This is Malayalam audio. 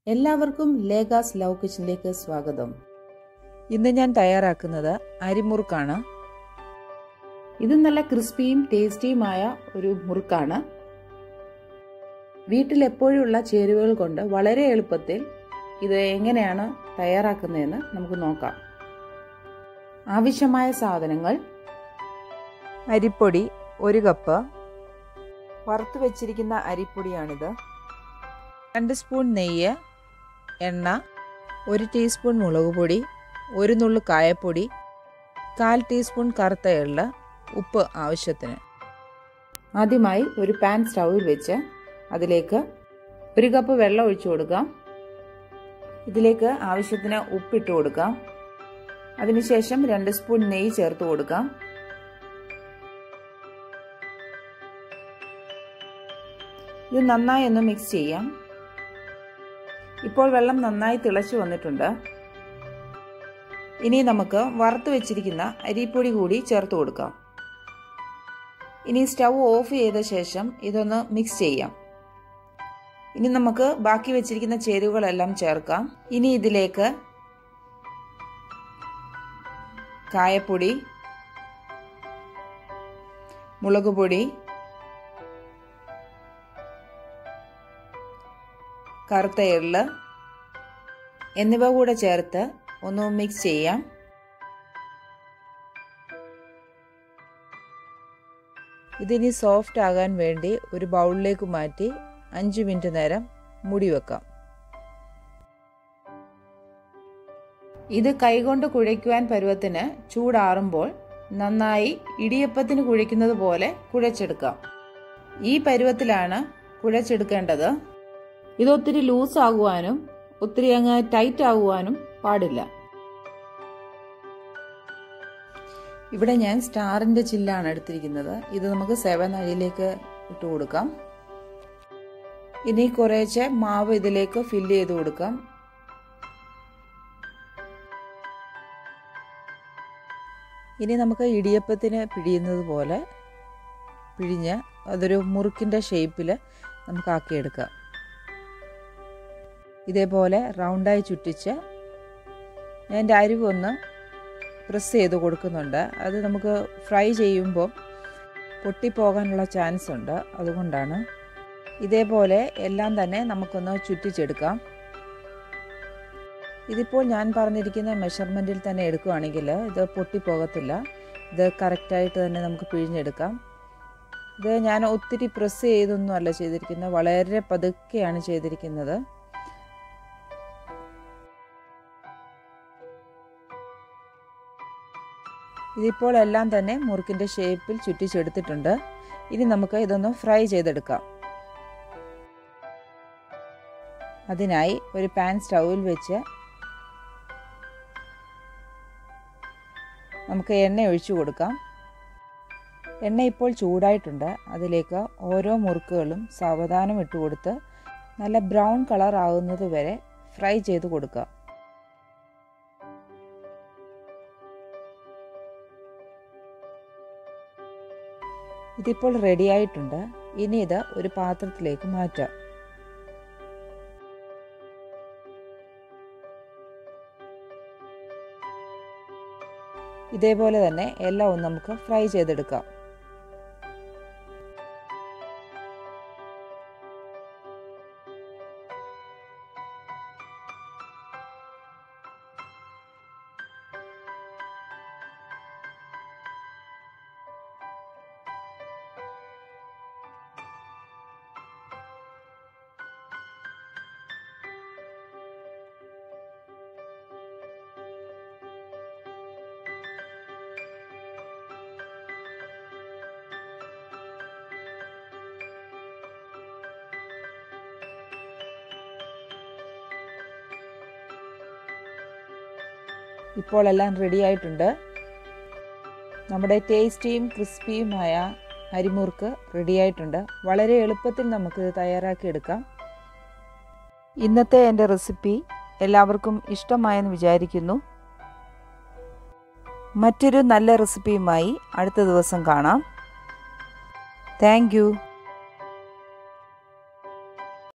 എല്ലാവർക്കും ലേഗാസ് ലവ് കിച്ചണിലേക്ക് സ്വാഗതം ഇന്ന് ഞാൻ തയ്യാറാക്കുന്നത് അരിമുറുക്കാണ് ഇത് നല്ല ക്രിസ്പിയും ടേസ്റ്റിയുമായ ഒരു മുറുക്കാണ് വീട്ടിൽ എപ്പോഴുള്ള ചേരുവകൾ കൊണ്ട് വളരെ എളുപ്പത്തിൽ ഇത് എങ്ങനെയാണ് തയ്യാറാക്കുന്നതെന്ന് നമുക്ക് നോക്കാം ആവശ്യമായ സാധനങ്ങൾ അരിപ്പൊടി ഒരു കപ്പ് വറുത്ത് വെച്ചിരിക്കുന്ന അരിപ്പൊടിയാണിത് രണ്ട് സ്പൂൺ നെയ്യ് എണ്ണ ഒരു ടീസ്പൂൺ മുളക് പൊടി ഒരു നുള്ളു കായപ്പൊടി കാൽ ടീസ്പൂൺ കറുത്ത എള്ള് ഉപ്പ് ആവശ്യത്തിന് ആദ്യമായി ഒരു പാൻ സ്റ്റൗവിൽ വെച്ച് അതിലേക്ക് ഒരു കപ്പ് വെള്ളം ഒഴിച്ചു കൊടുക്കാം ഇതിലേക്ക് ആവശ്യത്തിന് ഉപ്പിട്ട് കൊടുക്കാം അതിനുശേഷം രണ്ട് സ്പൂൺ നെയ്യ് ചേർത്ത് കൊടുക്കാം ഇത് നന്നായി ഒന്ന് മിക്സ് ചെയ്യാം ഇപ്പോൾ വെള്ളം നന്നായി തിളച്ചു വന്നിട്ടുണ്ട് ഇനി നമുക്ക് വറുത്ത് വെച്ചിരിക്കുന്ന അരിപ്പൊടി കൂടി ചേർത്ത് കൊടുക്കാം ഇനി സ്റ്റൗ ഓഫ് ചെയ്ത ശേഷം ഇതൊന്ന് മിക്സ് ചെയ്യാം ഇനി നമുക്ക് ബാക്കി വെച്ചിരിക്കുന്ന ചേരുവകളെല്ലാം ചേർക്കാം ഇനി ഇതിലേക്ക് കായപ്പൊടി മുളക് പൊടി കറുത്ത എള്ള് എന്നിവ കൂടെ ചേർത്ത് ഒന്ന് മിക്സ് ചെയ്യാം ഇതിനി സോഫ്റ്റ് ആകാൻ വേണ്ടി ഒരു ബൗളിലേക്ക് മാറ്റി അഞ്ച് മിനിറ്റ് നേരം മൂടി വെക്കാം ഇത് കൈകൊണ്ട് കുഴയ്ക്കുവാൻ പരുവത്തിന് ചൂടാറുമ്പോൾ നന്നായി ഇടിയപ്പത്തിന് കുഴയ്ക്കുന്നത് പോലെ കുഴച്ചെടുക്കാം ഈ പരുവത്തിലാണ് കുഴച്ചെടുക്കേണ്ടത് ഇത് ഒത്തിരി ലൂസ് ആകുവാനും ഒത്തിരി അങ്ങ് ടൈറ്റ് ആകുവാനും പാടില്ല ഇവിടെ ഞാൻ സ്റ്റാറിന്റെ ചില്ലാണ് എടുത്തിരിക്കുന്നത് ഇത് നമുക്ക് സെവൻ അരിയിലേക്ക് ഇട്ട് കൊടുക്കാം ഇനി കുറേശ്ശെ മാവ് ഇതിലേക്ക് ഫില്ല് ചെയ്ത് കൊടുക്കാം ഇനി നമുക്ക് ഇടിയപ്പത്തിന് പിഴിയുന്നത് പോലെ പിഴിഞ്ഞ് അതൊരു മുറുക്കിൻ്റെ ഷേപ്പിൽ നമുക്ക് ആക്കിയെടുക്കാം ഇതേപോലെ റൗണ്ടായി ചുറ്റിച്ച് ഞാൻ എൻ്റെ അരിവ് ഒന്ന് പ്രസ് ചെയ്ത് കൊടുക്കുന്നുണ്ട് അത് നമുക്ക് ഫ്രൈ ചെയ്യുമ്പോൾ പൊട്ടിപ്പോകാനുള്ള ചാൻസ് ഉണ്ട് അതുകൊണ്ടാണ് ഇതേപോലെ എല്ലാം തന്നെ നമുക്കൊന്ന് ചുറ്റിച്ചെടുക്കാം ഇതിപ്പോൾ ഞാൻ പറഞ്ഞിരിക്കുന്ന മെഷർമെൻറ്റിൽ തന്നെ എടുക്കുകയാണെങ്കിൽ ഇത് പൊട്ടിപ്പോകത്തില്ല ഇത് കറക്റ്റായിട്ട് തന്നെ നമുക്ക് പിഴിഞ്ഞെടുക്കാം ഇത് ഞാൻ ഒത്തിരി പ്രസ് ചെയ്തൊന്നും അല്ല ചെയ്തിരിക്കുന്നത് വളരെ പതുക്കെയാണ് ചെയ്തിരിക്കുന്നത് ഇതിപ്പോൾ എല്ലാം തന്നെ മുറുക്കിൻ്റെ ഷേപ്പിൽ ചുറ്റിച്ചെടുത്തിട്ടുണ്ട് ഇനി നമുക്ക് ഇതൊന്ന് ഫ്രൈ ചെയ്തെടുക്കാം അതിനായി ഒരു പാൻ സ്റ്റൗവിൽ വെച്ച് നമുക്ക് എണ്ണ ഒഴിച്ചു കൊടുക്കാം എണ്ണ ഇപ്പോൾ ചൂടായിട്ടുണ്ട് അതിലേക്ക് ഓരോ മുറുക്കുകളും സാവധാനം ഇട്ട് കൊടുത്ത് നല്ല ബ്രൗൺ കളർ ആകുന്നത് വരെ ഫ്രൈ ചെയ്ത് കൊടുക്കുക ഇതിപ്പോൾ റെഡി ആയിട്ടുണ്ട് ഇനി ഇത് ഒരു പാത്രത്തിലേക്ക് മാറ്റാം ഇതേപോലെ തന്നെ എല്ലാം ഒന്ന് നമുക്ക് ഫ്രൈ ചെയ്തെടുക്കാം ഇപ്പോൾ എല്ലാം റെഡി ആയിട്ടുണ്ട് നമ്മുടെ ടേസ്റ്റിയും ക്രിസ്പിയുമായ അരിമുറുക്ക് റെഡി ആയിട്ടുണ്ട് വളരെ എളുപ്പത്തിൽ നമുക്കിത് തയ്യാറാക്കിയെടുക്കാം ഇന്നത്തെ എൻ്റെ റെസിപ്പി എല്ലാവർക്കും ഇഷ്ടമായെന്ന് വിചാരിക്കുന്നു മറ്റൊരു നല്ല റെസിപ്പിയുമായി അടുത്ത ദിവസം കാണാം താങ്ക്